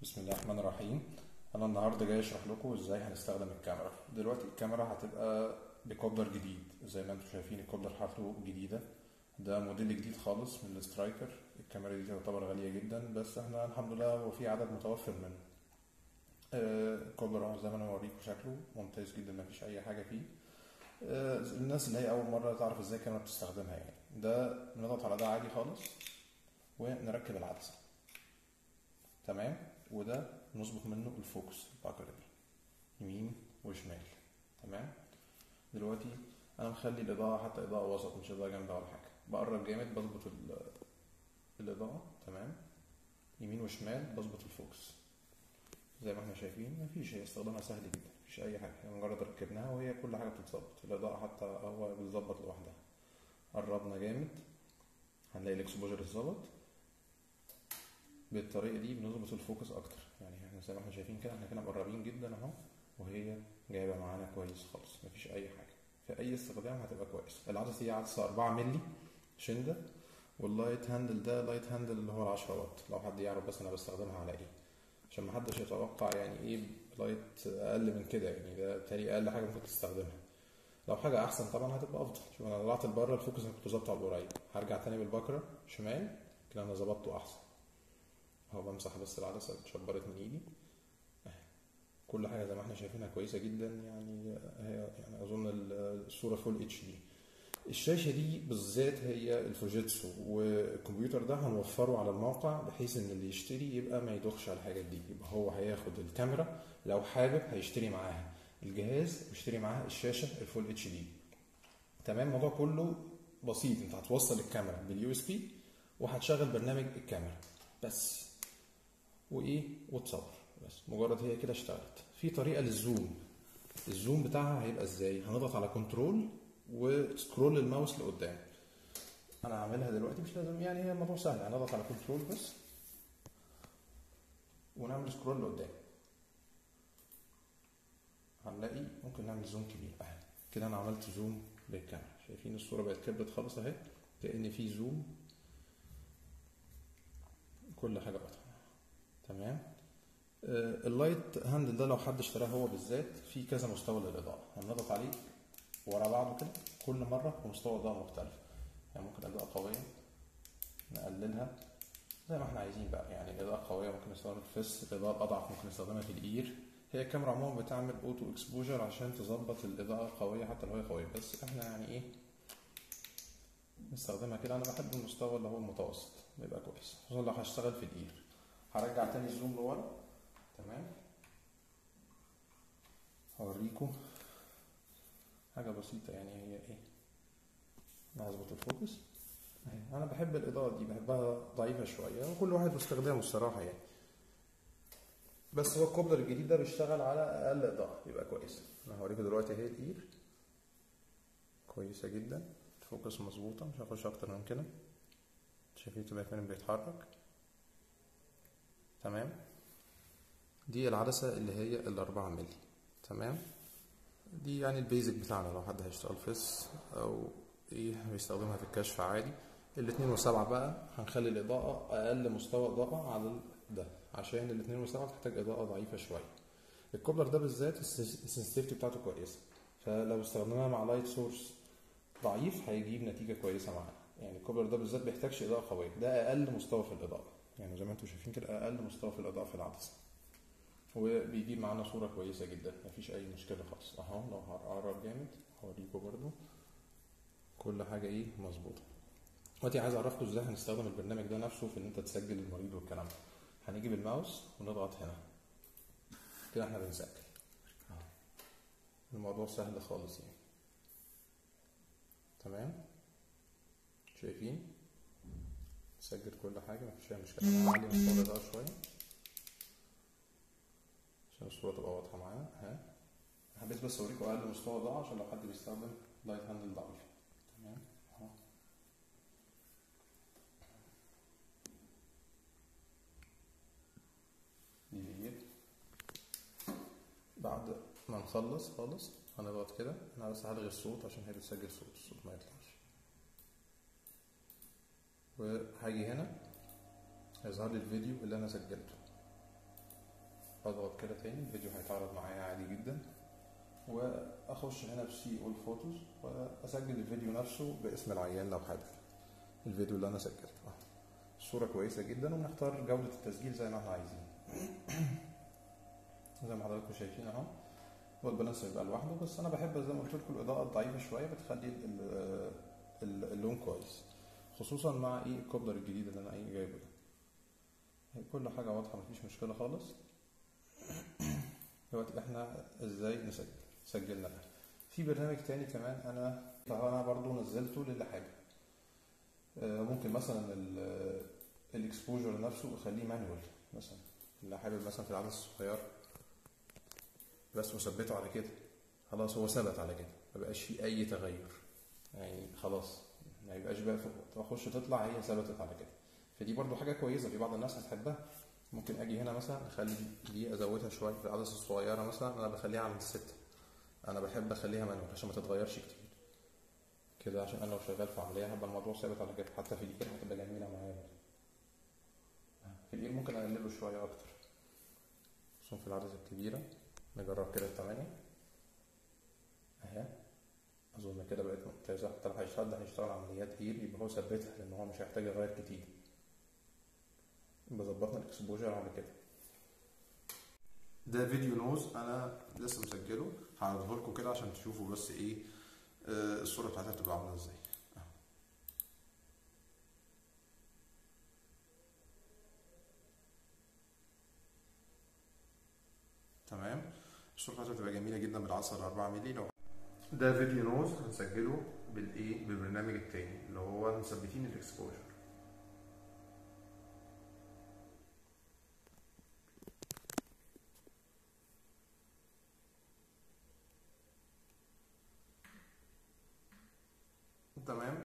بسم الله الرحمن الرحيم انا النهارده جاي اشرح لكم ازاي هنستخدم الكاميرا دلوقتي الكاميرا هتبقى بكوبلر جديد زي ما انتم شايفين الكوبلر حالته جديده ده موديل جديد خالص من السترايكر الكاميرا دي تعتبر غاليه جدا بس احنا الحمد لله هو في عدد متوفر منه آه، الكوبلر اهو زي ما انا بوريكم شكله ممتاز جدا مفيش اي حاجه فيه آه، الناس اللي هي اول مره تعرف ازاي الكاميرا بتستخدمها يعني ده بنضغط على ده عادي خالص ونركب العدسه تمام وده نظبط منه الفوكس الباكر دي يمين وشمال تمام دلوقتي انا مخلي الاضاءه حتى اضاءه وسط مش اضاءه جامده ولا حاجه بقرب جامد بظبط ال- الاضاءه تمام يمين وشمال بظبط الفوكس زي ما احنا شايفين مفيش هي استخدامها سهل جدا مفيش اي حاجه هي مجرد ركبناها وهي كل حاجه بتتظبط الاضاءه حتى هو بتظبط لوحدها قربنا جامد هنلاقي الاكسبوجر اتظبط بالطريقه دي بنظبط الفوكس اكتر يعني احنا زي ما احنا شايفين كده احنا كده مقربين جدا اهو وهي جايبه معانا كويس خالص مفيش اي حاجه في اي استخدام هتبقى كويس العدسه دي عدسه 4 مللي شنده واللايت هاندل ده لايت هاندل اللي هو ال 10 واط لو حد يعرف بس انا بستخدمها على ايه عشان محدش يتوقع يعني ايه لايت اقل من كده يعني ده بالتالي اقل حاجه ممكن تستخدمها لو حاجه احسن طبعا هتبقى افضل شوف انا طلعت لبره الفوكس انا كنت ظابطه على القريب هرجع تاني بالبكره شمال كده انا ظبطته احسن اهو بمسح بس العدسه اتشبرت من ايدي أهي. كل حاجه زي ما احنا شايفينها كويسه جدا يعني هي يعني اظن الصوره فول اتش دي الشاشه دي بالذات هي الفوجيتسو والكمبيوتر ده هنوفره على الموقع بحيث ان اللي يشتري يبقى ما يدوخش على الحاجات دي يبقى هو هياخد الكاميرا لو حابب هيشتري معاها الجهاز ويشتري معاها الشاشه الفول اتش دي تمام الموضوع كله بسيط انت هتوصل الكاميرا باليو اس بي وهتشغل برنامج الكاميرا بس وايه وتصور بس مجرد هي كده اشتغلت في طريقه للزوم الزوم بتاعها هيبقى ازاي هنضغط على كنترول وسكرول الماوس لقدام انا هعملها دلوقتي مش لازم يعني هي الموضوع سهل هنضغط على كنترول بس ونعمل سكرول لقدام هنلاقي ممكن نعمل زوم كبير اهي كده انا عملت زوم للكاميرا شايفين الصوره بقت كبرت خالص اهي كأن في زوم كل حاجه واضحه تمام آه، اللايت هاندل ده لو حد اشتراه هو بالذات في كذا مستوى للاضاءه هنضغط عليه ورا بعضه كده كل مره بمستوى اضاءه مختلف يعني ممكن اضاءه قويه نقللها زي ما احنا عايزين بقى يعني الاضاءه قويه ممكن نستخدمها في الفيس الاضاءه الاضعف ممكن نستخدمها في الاير هي الكاميرا عموما بتعمل اوتو اكسبوجر عشان تظبط الاضاءه القويه حتى لو هي قويه بس احنا يعني ايه نستخدمها كده انا بحب المستوى اللي هو المتوسط بيبقى كويس خصوصا لو هشتغل في الاير هرجع تاني الزوم لورا تمام هوريكم حاجة بسيطة يعني هي ايه نظبط الفوكس اهي. انا بحب الاضاءة دي بحبها ضعيفة شوية وكل واحد باستخدامه الصراحة يعني بس هو الكوبلر الجديد ده بيشتغل على اقل اضاءة يبقى كويس انا هوريكم دلوقتي اهي الاير كويسة جدا الفوكس مظبوطة مش هخش اكتر من كده شايفين تبقى فين بيتحرك تمام دي العدسة اللي هي الأربعة مللي تمام دي يعني البيزك بتاعنا لو حد هيشتغل فيس أو إيه بيستخدمها في الكشف عادي الاتنين وسبعة بقى هنخلي الإضاءة أقل مستوى إضاءة على ده عشان الاتنين وسبعة تحتاج إضاءة ضعيفة شوية الكوبلر ده بالذات السنسيتيفيتي بتاعته كويسة فلو استخدمناها مع لايت سورس ضعيف هيجيب نتيجة كويسة معانا يعني الكوبلر ده بالذات بيحتاجش إضاءة قوية ده أقل مستوى في الإضاءة يعني زي ما انتم شايفين كده أقل مستوى في الإضاءة في العدسة وبيجيب معانا صورة كويسة جدا مفيش أي مشكلة خالص أهو لو هقرب جامد هوريكم برضو كل حاجة إيه مظبوطة دلوقتي عايز أعرفكم إزاي هنستخدم البرنامج ده نفسه في إن أنت تسجل المريض والكلام ده هنيجي بالماوس ونضغط هنا كده إحنا بنسجل أهو. الموضوع سهل خالص يعني تمام شايفين سجل كل حاجة مفيش أي مشكلة أنا هعلي مستوى الإضاءة شوية عشان الصورة تبقى واضحة معانا ها حبيت بس أوريكم أقل مستوى إضاءة عشان لو حد بيستخدم لايت هاندل ضعيف تمام أهو دي هي بعد ما نخلص خالص هنضغط كده أنا بس هلغي الصوت عشان هي بتسجل صوت الصوت ما يطلعش وهاجي هنا هيظهر لي الفيديو اللي انا سجلته اضغط كده تاني الفيديو هيتعرض معايا عادي جدا واخش هنا في سي اول فوتوز واسجل الفيديو نفسه باسم العيان لو حابب الفيديو اللي انا سجلته أهو. الصوره كويسه جدا وبنختار جوده التسجيل زي ما احنا عايزين زي ما حضراتكم شايفين اهو هو البالانس بيبقى لوحده بس انا بحب زي ما قلت لكم الاضاءه الضعيفه شويه بتخلي ال- ال- اللون كويس خصوصا مع ايه الكوبلر الجديد اللي انا ايه جايبه ده كل حاجه واضحه مفيش مشكله خالص دلوقتي احنا ازاي نسجل سجلنا ده في برنامج تاني كمان انا انا برضو نزلته للي حابب آه، ممكن مثلا الاكسبوجر نفسه اخليه مانوال مثلا اللي حابب مثلا في العدد الصغير بس وثبته على كده خلاص هو ثبت على كده ما بقاش فيه اي تغير يعني خلاص ما يبقاش بقى تخش تطلع هي ثبتت على كده فدي برضو حاجه كويسه في بعض الناس هتحبها ممكن اجي هنا مثلا اخلي دي ازودها شويه في العدسه الصغيره مثلا انا بخليها عند الستة انا بحب اخليها مانوال عشان ما تتغيرش كتير كده عشان انا لو شغال في عمليه هبقى الموضوع ثابت على كده حتى في الايد هتبقى جميله معايا برضه. في الايد ممكن اقلله شويه اكتر خصوصا في العدسه الكبيره نجرب كده الثمانية اهي اظن كده بقت ممتازه حتى لو هيشتغل ده هيشتغل عمليات ايد يبقى هو ثبتها لان هو مش هيحتاج يغير كتير بظبطنا الاكسبوجر على كده ده فيديو نوز انا لسه مسجله هعرضه لكم كده عشان تشوفوا بس ايه آه، الصوره بتاعتها بتبقى عامله ازاي أهو. تمام الصوره بتاعتها بتبقى جميله جدا بالعصر 4 مللي لو ده فيديو نوز هنسجله بالايه بالبرنامج التاني اللي هو مثبتين الاكسبوجر تمام